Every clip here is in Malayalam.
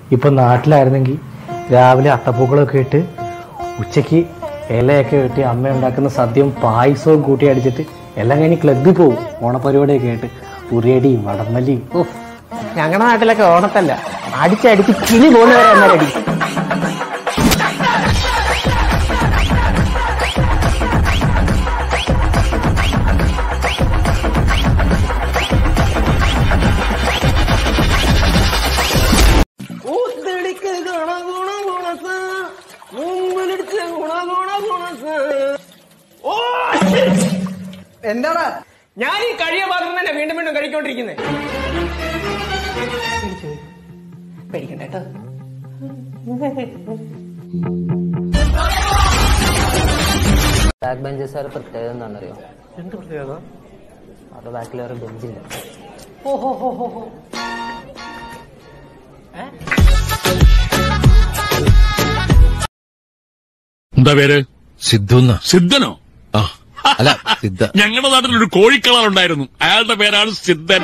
ഇപ്പൊ നാട്ടിലായിരുന്നെങ്കിൽ രാവിലെ അത്തപ്പൂക്കളൊക്കെ ഇട്ട് ഉച്ചയ്ക്ക് ഇലയൊക്കെ വെട്ടി അമ്മ ഉണ്ടാക്കുന്ന സദ്യയും പായസവും കൂട്ടി അടിച്ചിട്ട് എല്ലാം കഴിഞ്ഞ് ക്ലബ്ബിൽ പോകും ഓണപരിപാടിയൊക്കെ ആയിട്ട് ഉറിയടിയും വടംവലിയും ഉഫ്. ഞങ്ങളുടെ നാട്ടിലൊക്കെ ഓണത്തല്ല അടിച്ചടിച്ച് കിളി പോകുന്നവരെ എന്നാലും അടിക്കും എന്താടാ ഞാൻ ഈ കഴിയ പാത്രം തന്നെ വീണ്ടും വീണ്ടും കഴിക്കൊണ്ടിരിക്കുന്നത് പേടിക്കണ്ട കേട്ടോ ബാക്ക് ബെഞ്ചസ് ഒരു പ്രത്യേകത എന്താണെന്നറിയോ എന്ത് പ്രത്യേകത അവരുടെ ബാക്കിൽ വേറെ ബെഞ്ചില്ല എന്താ പേര് സിദ്ധു സിദ്ധനോ ആ അല്ല സിദ്ധ ഞങ്ങളുടെ നാട്ടിൽ ഒരു കോഴിക്കളർ ഉണ്ടായിരുന്നു അയാളുടെ പേരാണ് സിദ്ധൻ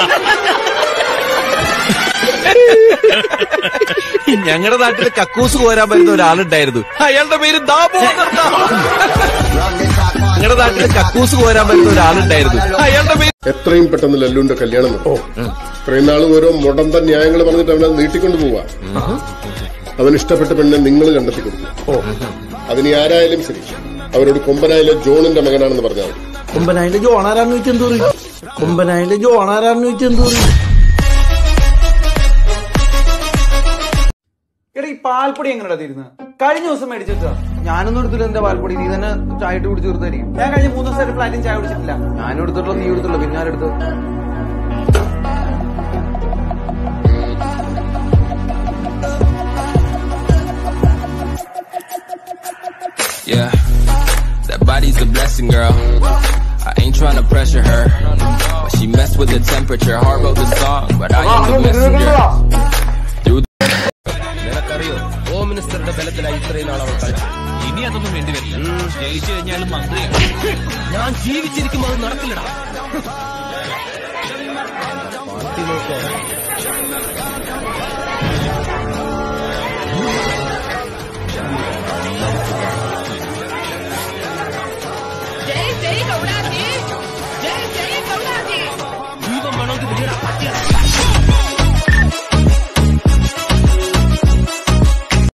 ഞങ്ങളുടെ നാട്ടിൽ കക്കൂസ് കോരാൻ വരുന്ന ഒരാളുണ്ടായിരുന്നു അയാളുടെ പേര് ദാമോദർ ദാ. ഞങ്ങളുടെ നാട്ടിൽ കക്കൂസ് കോരാൻ വരുന്ന ഒരാളുണ്ടായിരുന്നു അയാളുടെ പേര് എത്രയും പെട്ടെന്ന് ലല്ലുവിന്റെ കല്യാണം നടത്തും ഇത്രയും നാൾ ഓരോ മുടന്ത ന്യായങ്ങൾ പറഞ്ഞിട്ട് അവനെ നീട്ടിക്കൊണ്ട് പോവാ അവന് ഇഷ്ടപ്പെട്ട പെണ്ണെ നിങ്ങൾ കണ്ടെത്തി കൊടുക്കും അതിനി ആരായാലും ശരി അവരോട് കൊമ്പനായാലെ ജോണിന്റെ മകനാണെന്ന് പറഞ്ഞാൽ മതി കുമ്പനായിലെ ജോണാരാന്ന് വെച്ചെന്തോ കുമ്പനായിലെ ജോണാരാന്ന് വെച്ചെന്തോ എടാ ഈ പാൽപ്പൊടി എങ്ങനെയാ തീരുന്നത് കഴിഞ്ഞ ദിവസം മേടിച്ചു വെച്ചാ ഞാനൊന്നും എടുത്തില്ല എന്റെ പാൽപ്പൊടി നീ തന്നെ ചായ ഇട്ട് കുടിച്ച് തീർത്തായിരിക്കും ഞാൻ കഴിഞ്ഞ മൂന്ന് ദിവസമായിട്ട് പ്ലാറ്റിൻ ചായ കുടിച്ചിട്ടില്ല ഞാനും എടുത്തിട്ടുള്ള നീ എടുത്തുള്ളൂ പിന്നെ ആരെടുത്ത് Yeah, that body's a blessing, girl. I ain't trying to pressure her. But she messed with the temperature. Hard wrote the song, but I am the messenger. Through the നിനക്കറിയോ ഹോം മിനിസ്റ്ററുടെ ബലത്തിലായി ഇത്രയും നാൾ അവൾ കളിച്ചു ഇനി അതൊന്നും വേണ്ടി വരില്ല ജയിച്ചു കഴിഞ്ഞാലും മന്ത്രിയാണ് ഞാൻ ജീവിച്ചിരിക്കുമ്പോൾ അത് നടക്കില്ലടാ പാർട്ടി നോക്കാം